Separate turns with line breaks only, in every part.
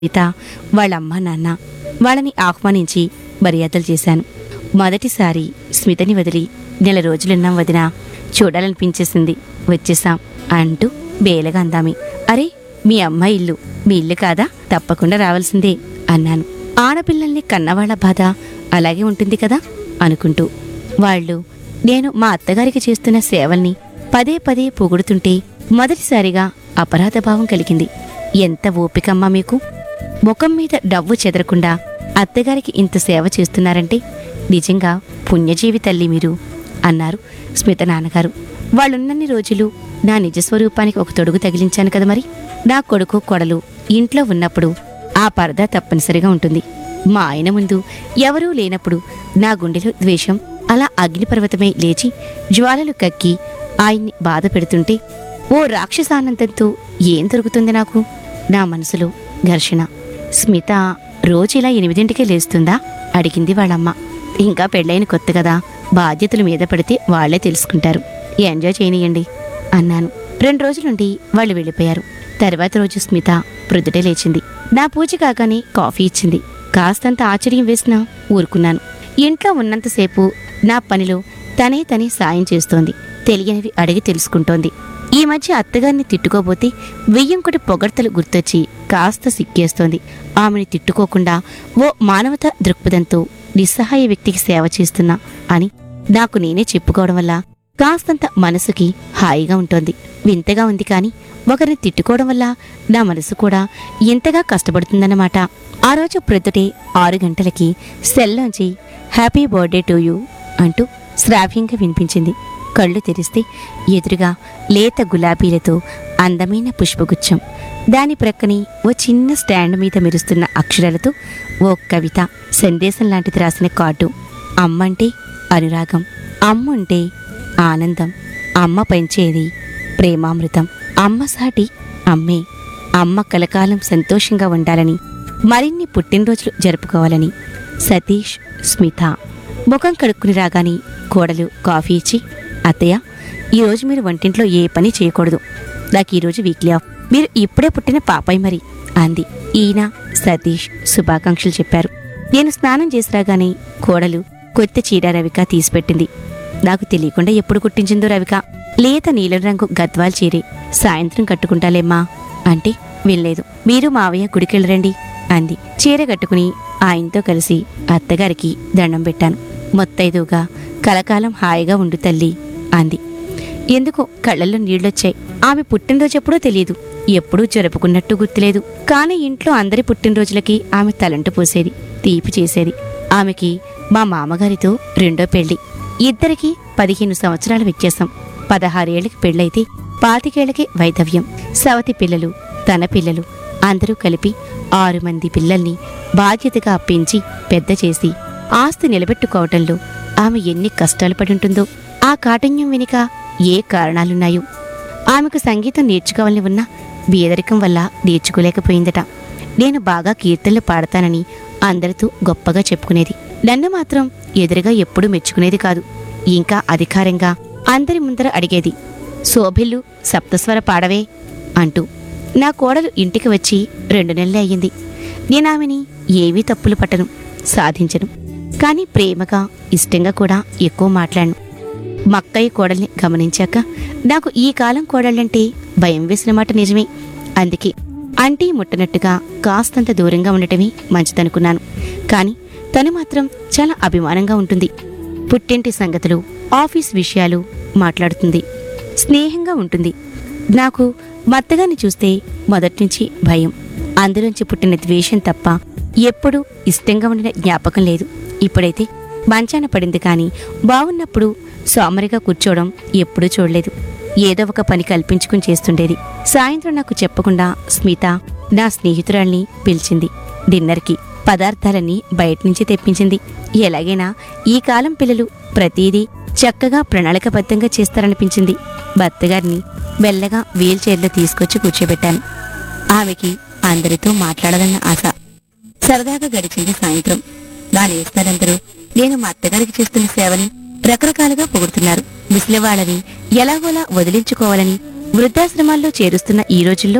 సీత వాళ్ళమ్మ నాన్న వాళ్ళని ఆహ్వానించి మర్యాదలు చేశాను మొదటిసారి స్మితని వదిలి నెల రోజులున్నాం వదినా చూడాలనిపించేసింది వచ్చేసాం అంటూ బేలగా అందామి అరే మీ అమ్మ ఇల్లు మీ ఇల్లు కాదా తప్పకుండా రావాల్సిందే అన్నాను ఆడపిల్లల్ని కన్నవాళ్ల బాధ అలాగే ఉంటుంది కదా అనుకుంటూ వాళ్ళు నేను మా అత్తగారికి చేస్తున్న సేవల్ని పదే పదే పొగుడుతుంటే మొదటిసారిగా అపరాధ భావం కలిగింది ఎంత ఓపికమ్మా మీకు ముఖం మీద డవ్వు చెదరకుండా అత్తగారికి ఇంత సేవ చేస్తున్నారంటే నిజంగా పుణ్యజీవి తల్లి మీరు అన్నారు స్మిత నాన్నగారు వాళ్ళున్నన్ని రోజులు నా నిజస్వరూపానికి ఒక తొడుగు తగిలించాను కదా మరి నా కొడుకు కొడలు ఇంట్లో ఉన్నప్పుడు ఆ పరదా తప్పనిసరిగా ఉంటుంది మా ఆయన ముందు ఎవరూ లేనప్పుడు నా గుండెలో ద్వేషం అలా అగ్నిపర్వతమై లేచి జ్వాలలు కక్కి ఆయన్ని బాధ పెడుతుంటే ఓ రాక్షసానందంతో ఏం దొరుకుతుంది నాకు నా మనసులో ఘర్షణ స్మిత రోజు ఇలా ఎనిమిదింటికే లేస్తుందా అడిగింది వాళ్ళమ్మ ఇంకా పెళ్ళైన కొత్త కదా బాధ్యతలు మీద పడితే వాళ్లే తెలుసుకుంటారు ఎంజాయ్ చేయనియండి అన్నాను రెండు రోజులుండి వాళ్ళు వెళ్ళిపోయారు తర్వాత రోజు స్మిత ప్రొద్దుటే లేచింది నా పూజ కాగానే కాఫీ ఇచ్చింది కాస్తంత ఆశ్చర్యం వేసినా ఊరుకున్నాను ఇంట్లో ఉన్నంతసేపు నా పనిలో తనే తనే సాయం చేస్తోంది తెలియనివి అడిగి తెలుసుకుంటోంది ఈ మధ్య అత్తగారిని తిట్టుకోబోతే వెయ్యంకొటి పొగడ్తలు గుర్తొచ్చి కాస్త సిక్కేస్తోంది ఆమెని తిట్టుకోకుండా ఓ మానవత దృక్పథంతో నిస్సహాయ వ్యక్తికి సేవ చేస్తున్నా అని నాకు నేనే చెప్పుకోవడం వల్ల కాస్తంత మనసుకి హాయిగా ఉంటోంది వింతగా ఉంది కాని ఒకరిని తిట్టుకోవడం వల్ల నా మనసు కూడా ఎంతగా కష్టపడుతుందన్నమాట ఆ రోజు ప్రొద్దుటే ఆరు గంటలకి సెల్లోంచి హ్యాపీ బర్త్డే టు యూ అంటూ శ్రావ్యంగా వినిపించింది కళ్ళు తెరిస్తే ఎదురుగా లేత గులాబీలతో అందమైన పుష్పగుచ్చం దాని ప్రక్కనే ఓ చిన్న స్టాండ్ మీద మెరుస్తున్న అక్షరాలతో ఓ కవిత సందేశం లాంటిది రాసిన కార్డు అమ్మంటే అనురాగం అమ్ముంటే ఆనందం అమ్మ పెంచేది ప్రేమామృతం అమ్మ సాటి అమ్మే అమ్మ కలకాలం సంతోషంగా ఉండాలని మరిన్ని పుట్టినరోజులు జరుపుకోవాలని సతీష్ స్మిత ముఖం కడుక్కుని రాగానే కోడలు కాఫీ ఇచ్చి అత్తయ్య ఈరోజు మీరు వంటింట్లో ఏ పని చేయకూడదు నాకు ఈరోజు వీక్లీ ఆఫ్ మీరు ఇప్పుడే పుట్టిన పాపాయి మరి అంది ఈయన సతీష్ శుభాకాంక్షలు చెప్పారు నేను స్నానం చేసి రాగానే కోడలు కొత్త చీర రవిక తీసిపెట్టింది నాకు తెలియకుండా ఎప్పుడు కుట్టించిందో రవిక లేత నీలం రంగు గద్వాల్ చీరే సాయంత్రం కట్టుకుంటాలేమ్మా అంటే వెళ్ళలేదు మీరు మావయ్య గుడికెళ్ళరండి అంది చీర కట్టుకుని ఆయనతో కలిసి అత్తగారికి దండం పెట్టాను మొత్తైదుగా కలకాలం హాయిగా ఉండు తల్లి అంది ఎందుకో కళ్ళల్లో నీళ్లొచ్చాయి ఆమె పుట్టినరోజు ఎప్పుడో తెలియదు ఎప్పుడూ జరుపుకున్నట్టు గుర్తులేదు కానీ ఇంట్లో అందరి పుట్టినరోజులకి ఆమె తలంటు పోసేది తీపి చేసేది ఆమెకి మా మామగారితో రెండో పెళ్లి ఇద్దరికి పదిహేను సంవత్సరాల వ్యత్యాసం పదహారేళ్లకి పెళ్ళైతే పాతికేళ్లకి వైధవ్యం సవతి పిల్లలు తన పిల్లలు అందరూ కలిపి ఆరు మంది పిల్లల్ని బాధ్యతగా పెంచి పెద్ద చేసి ఆస్తి నిలబెట్టుకోవటంలో ఆమె ఎన్ని కష్టాలు పడి ఉంటుందో ఆ కాఠిన్యం వెనుక ఏ కారణాలున్నాయో ఆమెకు సంగీతం నేర్చుకోవాలని ఉన్నా బీదరికం వల్ల నేర్చుకోలేకపోయిందట నేను బాగా కీర్తనలు పాడతానని అందరితో గొప్పగా చెప్పుకునేది నన్ను మాత్రం ఎదురుగా ఎప్పుడూ మెచ్చుకునేది కాదు ఇంకా అధికారంగా అందరి ముందర అడిగేది శోభిల్లు సప్తస్వర పాడవే అంటూ నా కోడలు ఇంటికి వచ్చి రెండు నెలలే అయ్యింది నేను ఆమెని ఏవీ తప్పులు పట్టను సాధించను కానీ ప్రేమగా ఇష్టంగా కూడా ఎక్కువ మాట్లాడను మక్కయ్య కోడల్ని గమనించాక నాకు ఈ కాలం కోడళ్ళంటే భయం వేసిన మాట నిజమే అందుకే అంటీ ముట్టనట్టుగా కాస్తంత దూరంగా ఉండటమే మంచిదనుకున్నాను కానీ తను మాత్రం చాలా అభిమానంగా ఉంటుంది పుట్టింటి సంగతులు ఆఫీస్ విషయాలు మాట్లాడుతుంది స్నేహంగా ఉంటుంది నాకు మత్తగాని చూస్తే మొదట్నుంచి భయం అందులోంచి పుట్టిన ద్వేషం తప్ప ఎప్పుడూ ఇష్టంగా ఉండిన జ్ఞాపకం లేదు ఇప్పుడైతే మంచాన పడింది కానీ బాగున్నప్పుడు సోమరిగా కూర్చోవడం ఎప్పుడూ చూడలేదు ఏదో ఒక పని కల్పించుకుని చేస్తుండేది సాయంత్రం నాకు చెప్పకుండా స్మిత నా స్నేహితురాల్ని పిలిచింది డిన్నర్కి పదార్థాలన్నీ బయట నుంచి తెప్పించింది ఎలాగైనా ఈ కాలం పిల్లలు ప్రతిదీ చక్కగా ప్రణాళికబద్ధంగా చేస్తారనిపించింది భర్తగారిని మెల్లగా వీల్ చైర్లో తీసుకొచ్చి కూర్చోబెట్టాను ఆమెకి అందరితో మాట్లాడాలన్న ఆశ సరదాగా గడిచింది సాయంత్రం నా నేస్తారందరూ నేను మా అత్తగారికి చేస్తున్న సేవని రకరకాలుగా పొగుడుతున్నారు ముసలివాళ్ళని ఎలాగోలా వదిలించుకోవాలని వృద్ధాశ్రమాల్లో చేరుస్తున్న ఈ రోజుల్లో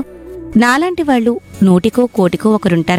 నాలాంటి వాళ్ళు నూటికో కోటికో ఒకరుంటారు